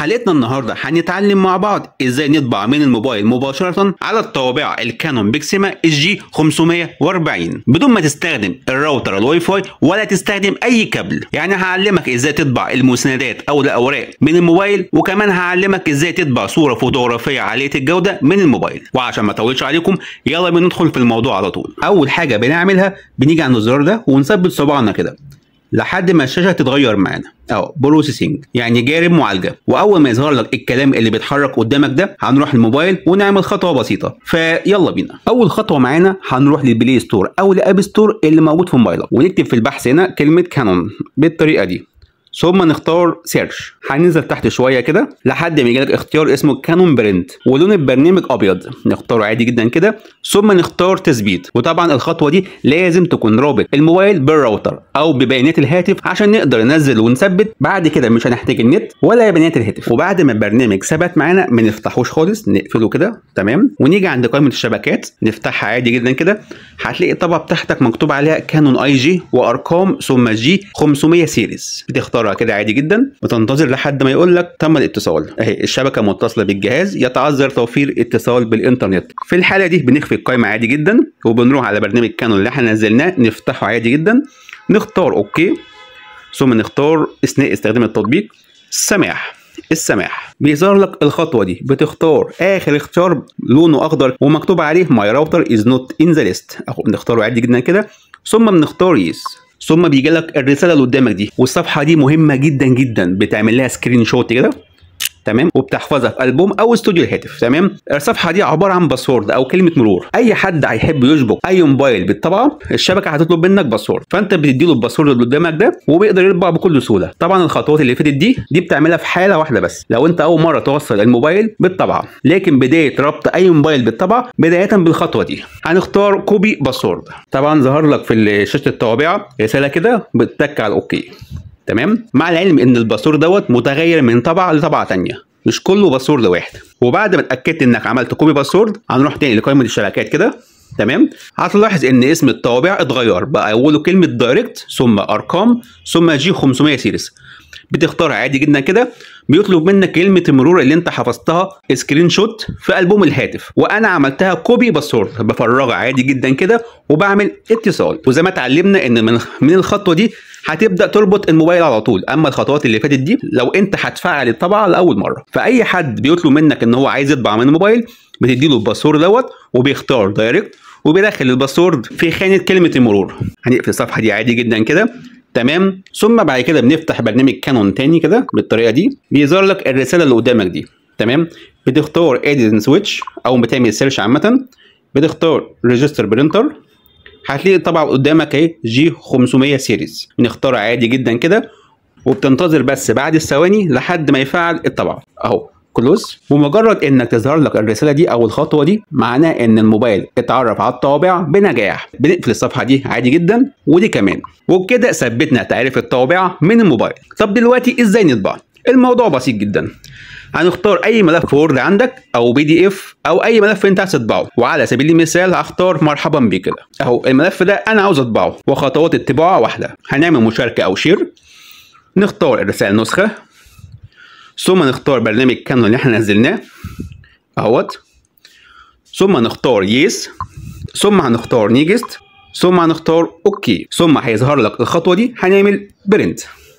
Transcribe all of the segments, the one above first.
حلقتنا النهارده هنتعلم مع بعض ازاي نطبع من الموبايل مباشره على الطوابع الكانون بيكسيما اس جي 540 بدون ما تستخدم الراوتر الواي فاي ولا تستخدم اي كابل يعني هعلمك ازاي تطبع المسندات او الاوراق من الموبايل وكمان هعلمك ازاي تطبع صوره فوتوغرافيه عاليه الجوده من الموبايل وعشان ما اطولش عليكم يلا بينا ندخل في الموضوع على طول اول حاجه بنعملها بنيجي عند الزرار ده ونثبت صباعنا كده لحد ما الشاشه تتغير معانا اهو بروسيسنج يعني جارب معالجه واول ما يظهر لك الكلام اللي بيتحرك قدامك ده هنروح الموبايل ونعمل خطوه بسيطه فيلا بينا اول خطوه معانا هنروح للبلاي ستور او الاب ستور اللي موجود في موبايلك ونكتب في البحث هنا كلمه كانون بالطريقه دي ثم نختار سيرش هننزل تحت شويه كده لحد ما يجيلك اختيار اسمه كانون برنت ولون البرنامج ابيض نختاره عادي جدا كده ثم نختار تثبيت وطبعا الخطوه دي لازم تكون رابط الموبايل بالراوتر او ببيانات الهاتف عشان نقدر ننزل ونثبت بعد كده مش هنحتاج النت ولا بيانات الهاتف وبعد ما البرنامج ثبت معانا ما نفتحوش خالص نقفله كده تمام ونيجي عند قائمه الشبكات نفتحها عادي جدا كده هتلاقي الطبعه بتاعتك مكتوب عليها كانون اي جي وارقام ثم جي 500 سيريز بتختار تختارها كده عادي جدا وتنتظر لحد ما يقول لك تم الاتصال اهي الشبكه متصله بالجهاز يتعذر توفير اتصال بالانترنت في الحاله دي بنخفي القائمه عادي جدا وبنروح على برنامج كانون اللي احنا نزلناه نفتحه عادي جدا نختار اوكي ثم نختار اثناء استخدام التطبيق السماح السماح بيظهر لك الخطوه دي بتختار اخر اختيار لونه اخضر ومكتوب عليه ماي راوتر از نوت ان ذا ليست اهو بنختاره عادي جدا كده ثم بنختار يس ثم بيجي لك الرساله اللي قدامك دي والصفحه دي مهمه جدا جدا بتعمل لها سكرين شوت كده تمام وبتحفظها في البوم او استوديو الهاتف تمام الصفحه دي عباره عن باسورد او كلمه مرور اي حد هيحب يشبك اي موبايل بالطبعه الشبكه هتطلب منك باسورد فانت بتدي له الباسورد اللي قدامك ده وبيقدر يطبع بكل سهوله طبعا الخطوات اللي فاتت دي دي بتعملها في حاله واحده بس لو انت اول مره توصل الموبايل بالطبعه لكن بدايه ربط اي موبايل بالطبعه بدايه بالخطوه دي هنختار كوبي باسورد طبعا ظهر لك في شاشه الطوابع رساله كده بتتك على الاوكي تمام مع العلم ان الباسورد دوت متغير من طبعه لطبعه تانية مش كله باسورد واحد وبعد ما اتاكدت انك عملت كوبي باسورد هنروح تاني لقائمه الشبكات كده تمام هتلاحظ ان اسم الطوابع اتغير بقى اوله كلمه دايركت ثم ارقام ثم جي 500 سيريز بتختارها عادي جدا كده بيطلب منك كلمه المرور اللي انت حفظتها سكرين شوت في البوم الهاتف وانا عملتها كوبي باسورد بفرغها عادي جدا كده وبعمل اتصال وزي ما اتعلمنا ان من من الخطوه دي هتبدا تربط الموبايل على طول اما الخطوات اللي فاتت دي لو انت هتفعل الطبعه لاول مره فاي حد بيطلب منك ان هو عايز يطبع من الموبايل بتدي له الباسورد دوت وبيختار دايركت وبيدخل الباسورد في خانه كلمه المرور هنقفل الصفحه دي عادي جدا كده تمام ثم بعد كده بنفتح برنامج كانون تاني كده بالطريقه دي بيظهر لك الرساله اللي قدامك دي تمام بتختار اديت سويتش او بتعمل سيرش عامه بتختار ريجستر برينتر هتلاقي طبعا قدامك اهي جي 500 سيريز بنختارها عادي جدا كده وبتنتظر بس بعد الثواني لحد ما يفعل الطبعه اهو كلوز ومجرد انك تظهر لك الرساله دي او الخطوه دي معناه ان الموبايل اتعرف على الطوابع بنجاح بنقفل الصفحه دي عادي جدا ودي كمان وبكده ثبتنا تعريف الطوابع من الموبايل طب دلوقتي ازاي نطبع الموضوع بسيط جدا هنختار اي ملف وورد عندك او بي دي اف او اي ملف انت عايز تطبعه وعلى سبيل المثال هختار مرحبا بك كده اهو الملف ده انا عاوز اطبعه وخطوات الطباعه واحده هنعمل مشاركه او شير نختار الرسائل نسخه ثم نختار برنامج كانون اللي احنا نزلناه اهوت ثم نختار يس ثم هنختار نيجست ثم هنختار اوكي ثم هيظهر لك الخطوه دي هنعمل برنت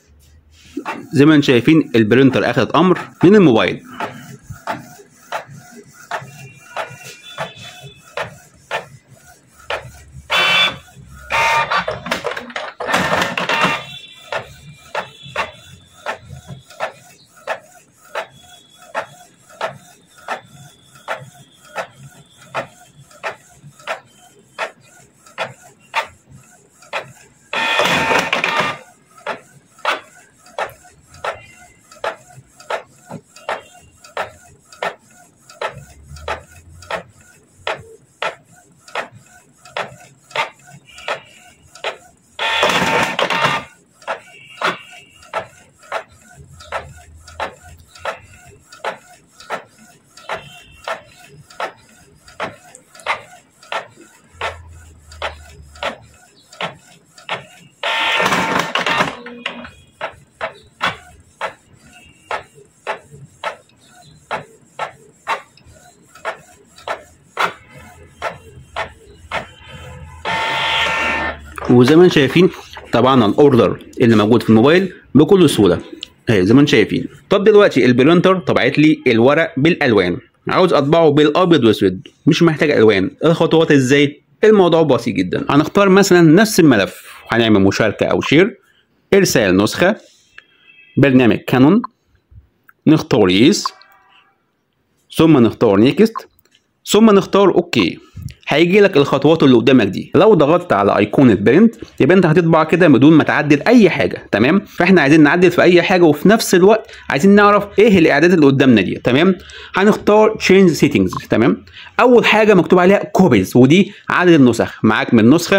زي ما انتم شايفين البرينتر اخذت امر من الموبايل وزي ما انتم شايفين طبعا الاوردر اللي موجود في الموبايل بكل سهوله اهي زي ما انتم شايفين طب دلوقتي البرينتر طبعت لي الورق بالالوان عاوز اطبعه بالابيض واسود مش محتاج الوان الخطوات ازاي الموضوع بسيط جدا هنختار مثلا نفس الملف هنعمل مشاركه او شير ارسال نسخه برنامج كانون نختار يس ثم نختار نيكست ثم نختار اوكي هيجي لك الخطوات اللي قدامك دي لو ضغطت على ايقونه برنت يبقى انت هتطبع كده بدون ما تعدل اي حاجه تمام فاحنا عايزين نعدل في اي حاجه وفي نفس الوقت عايزين نعرف ايه الاعدادات اللي قدامنا دي تمام هنختار تشينج سيتنجز تمام اول حاجه مكتوب عليها كوبيز ودي عدد النسخ معاك من نسخه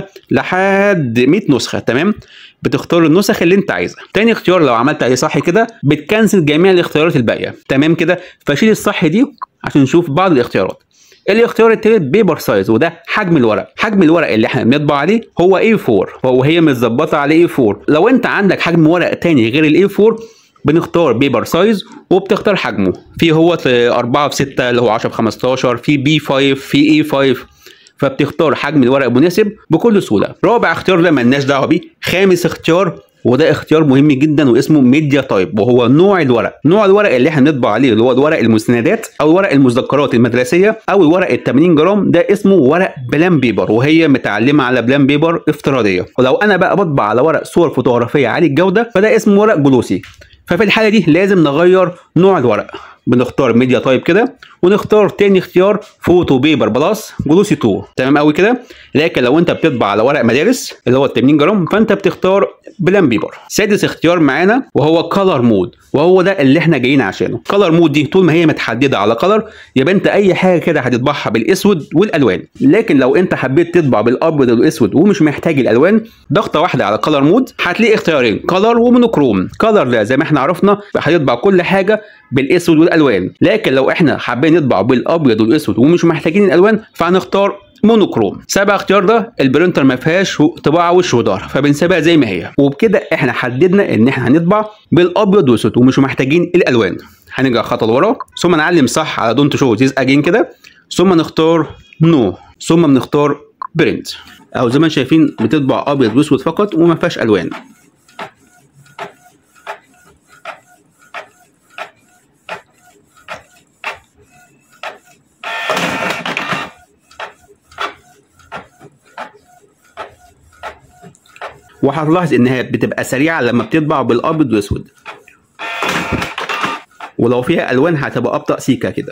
لحد 100 نسخه تمام بتختار النسخ اللي انت عايزها تاني اختيار لو عملت عليه صح كده بتكنسل جميع الاختيارات الباقيه تمام كده فشيل الصح دي عشان نشوف بعض الاختيارات الاختيار التالت بيبر سايز وده حجم الورق حجم الورق اللي احنا بنطبع عليه هو A4 وهي متظبطه على A4 لو انت عندك حجم ورق تاني غير ال A4 بنختار بيبر سايز وبتختار حجمه في هو 4 في 6 اللي هو 10 في 15 في بي 5 في A 5 فبتختار حجم الورق المناسب بكل سهوله رابع اختيار ده ملناش دعوه بيه خامس اختيار وده اختيار مهم جدا واسمه ميديا تايب وهو نوع الورق نوع الورق اللي احنا بنطبع عليه اللي هو الورق المستندات او ورق المذكرات المدرسيه او الورق ال 80 جرام ده اسمه ورق بلان بيبر وهي متعلمه على بلان بيبر افتراضيه ولو انا بقى بطبع على ورق صور فوتوغرافيه عالي الجوده فده اسمه ورق جلوسي ففي الحاله دي لازم نغير نوع الورق بنختار ميديا تايب كده ونختار تاني اختيار فوتو بيبر بلس جلوسي 2 تمام قوي كده لكن لو انت بتطبع على ورق مدارس اللي هو 80 جرام فانت بتختار بلان بيبر سادس اختيار معانا وهو كلر مود وهو ده اللي احنا جايين عشانه كلر مود دي طول ما هي متحدده على كلر يبقى انت اي حاجه كده هتطبعها بالاسود والالوان لكن لو انت حبيت تطبع بالابيض والاسود ومش محتاج الالوان ضغطه واحده على كلر مود هتلاقي اختيارين كلر ومونوكروم كلر ده زي ما احنا عرفنا هيطبع كل حاجه بالاسود والالوان لكن لو احنا حابين نطبع بالابيض والاسود ومش محتاجين الالوان فهنختار مونوكروم سابع اختيار ده البرينتر ما فيهاش طباعه وش وظهر فبنسيبها زي ما هي وبكده احنا حددنا ان احنا هنطبع بالابيض والاسود ومش محتاجين الالوان هنرجع خطوه لورا ثم نعلم صح على دونت شو ذيس اجين كده ثم نختار نو ثم بنختار برنت او زي ما شايفين بتطبع ابيض واسود فقط وما فيهاش الوان وهتلاحظ انها بتبقى سريعه لما بتطبع بالابيض واسود ولو فيها الوان هتبقى ابطا سيكا كده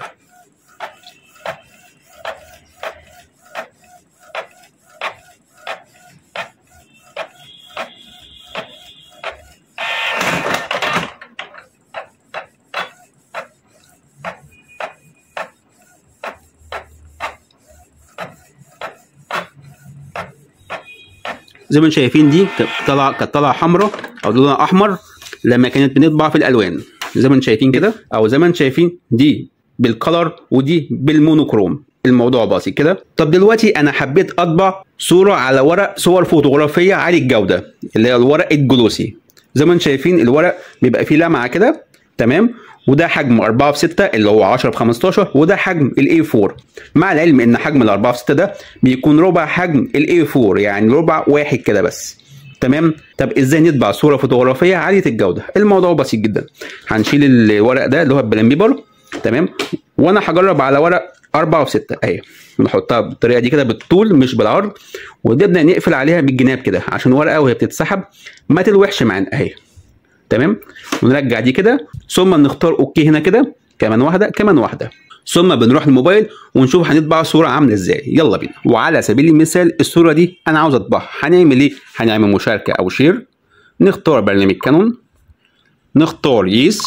زي ما انتم شايفين دي طلع كانت طالعه حمراء او لونها احمر لما كانت بنطبع في الالوان زي ما انتم شايفين كده او زي ما انتم شايفين دي بالكلر ودي بالمونوكروم الموضوع بسيط كده طب دلوقتي انا حبيت اطبع صوره على ورق صور فوتوغرافيه عالي الجوده اللي هي الورق الجلوسي زي ما انتم شايفين الورق بيبقى فيه لمعه كده تمام وده حجم 4 في 6 اللي هو 10 في 15 وده حجم الاي 4 مع العلم ان حجم ال 4 في 6 ده بيكون ربع حجم الاي 4 يعني ربع واحد كده بس تمام طب ازاي نطبع صوره فوتوغرافيه عاليه الجوده الموضوع بسيط جدا هنشيل الورق ده اللي هو البلان بيبر تمام وانا هجرب على ورق 4 في 6 اهي نحطها بالطريقه دي كده بالطول مش بالعرض ونبدا نقفل عليها بالجناب كده عشان ورقه وهي بتتسحب ما تلوحش معانا اهي تمام ونرجع دي كده ثم نختار اوكي هنا كده كمان واحده كمان واحده ثم بنروح الموبايل ونشوف هنطبع صوره عامله ازاي يلا بينا وعلى سبيل المثال الصوره دي انا عاوز اطبعها هنعمل ايه هنعمل مشاركه او شير نختار برنامج كانون نختار يس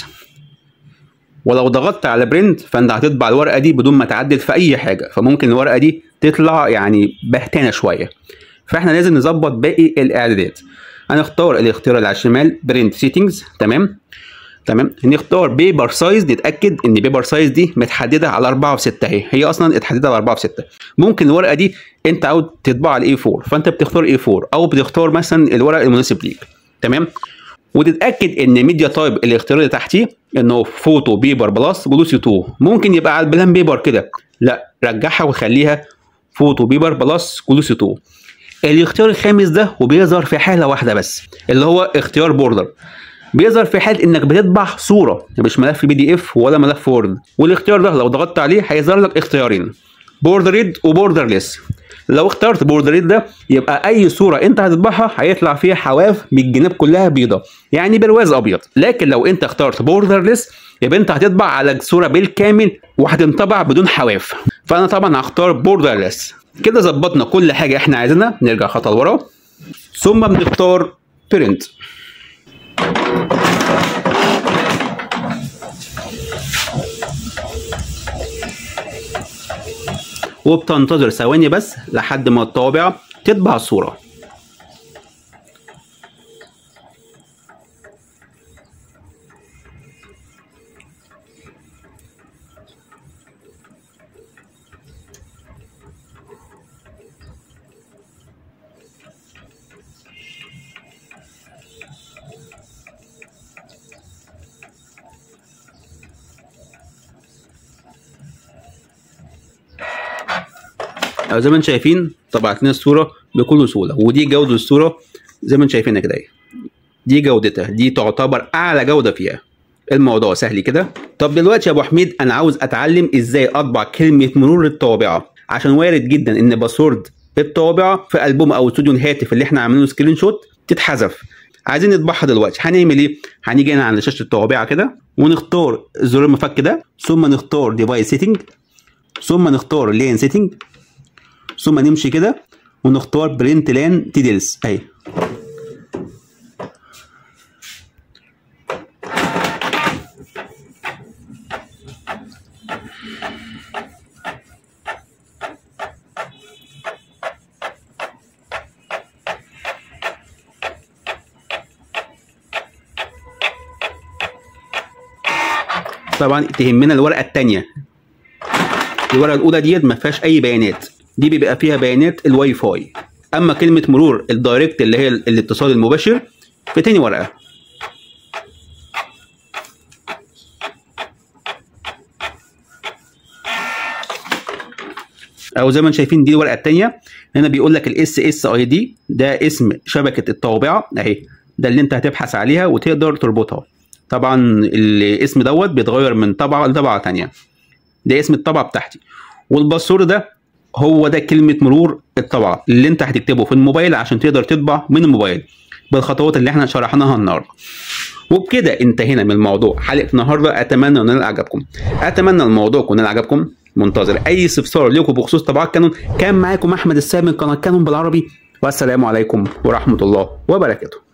ولو ضغطت على برنت فانت هتطبع الورقه دي بدون ما تعدل في اي حاجه فممكن الورقه دي تطلع يعني بهتانه شويه فاحنا لازم نظبط باقي الاعدادات هنختار الاختيار اللي على الشمال برنت سيتنجز تمام تمام نختار بيبر سايز نتاكد ان بيبر سايز دي متحدده على 4 في 6 اهي هي اصلا اتحددت على 4 في 6 ممكن الورقه دي انت عاوز تطبعها على اي 4 فانت بتختار اي 4 او بتختار مثلا الورق المناسب ليك تمام وتتاكد ان ميديا تايب الاختيار اللي تحتيه انه فوتو بيبر بلس جلوسي 2 ممكن يبقى على البلان بيبر كده لا رجعها وخليها فوتو بيبر بلس جلوسي 2 الاختيار الخامس ده وبيظهر في حاله واحده بس اللي هو اختيار بوردر بيظهر في حاله انك بتطبع صوره مش ملف بي دي اف ولا ملف وورد والاختيار ده لو ضغطت عليه هيظهر لك اختيارين بوردر ريد وبوردر ليس لو اخترت بوردر ريد ده يبقى اي صوره انت هتطبعها هيطلع فيها حواف من الجناب كلها بيضه يعني برواز ابيض لكن لو انت اخترت بوردر ليس يبقى انت هتطبع على الصوره بالكامل وهتنطبع بدون حواف فانا طبعا هختار بوردر ليس كده ظبطنا كل حاجه احنا عايزينها نرجع خطوه لورا ثم بنختار برنت وبتنتظر ثواني بس لحد ما الطوابع تطبع الصورة أو زي ما انتم شايفين طبعت لنا الصوره بكل سهوله ودي جوده الصوره زي ما انتم شايفينها كده اهي دي جودتها دي تعتبر اعلى جوده فيها الموضوع سهل كده طب دلوقتي يا ابو حميد انا عاوز اتعلم ازاي اطبع كلمه مرور الطوابعه عشان وارد جدا ان باسورد الطوابعه في البوم او استوديو الهاتف اللي احنا عاملينه سكرين شوت تتحذف عايزين نطبعها دلوقتي هنعمل ايه هنيجي هنا عند شاشه الطوابعه كده ونختار زرار المفك ده ثم نختار ديفايس سيتنج ثم نختار لين سيتنج ثم نمشي كده ونختار برنت لان تيدلز اهي طبعا تهمنا الورقه الثانيه الورقه الاولى ديت ما فيهاش اي بيانات دي بيبقى فيها بيانات الواي فاي اما كلمه مرور الدايركت اللي هي الاتصال المباشر في تاني ورقه او زي ما انتم شايفين دي الورقه الثانيه هنا بيقول لك الاس اس اي دي ده اسم شبكه الطوابعه اهي ده اللي انت هتبحث عليها وتقدر تربطها طبعا الاسم دوت بيتغير من طبعه لطبعه ثانيه ده اسم الطبعه بتاعتي والباسورد ده هو ده كلمه مرور الطبعه اللي انت هتكتبه في الموبايل عشان تقدر تطبع من الموبايل بالخطوات اللي احنا شرحناها النهارده وبكده انتهينا من الموضوع حلقه النهارده اتمنى ان عجبكم اتمنى الموضوع يكون عجبكم منتظر اي استفسار لكم بخصوص طبعات كانون كان معاكم احمد السامي من قناه كانون بالعربي والسلام عليكم ورحمه الله وبركاته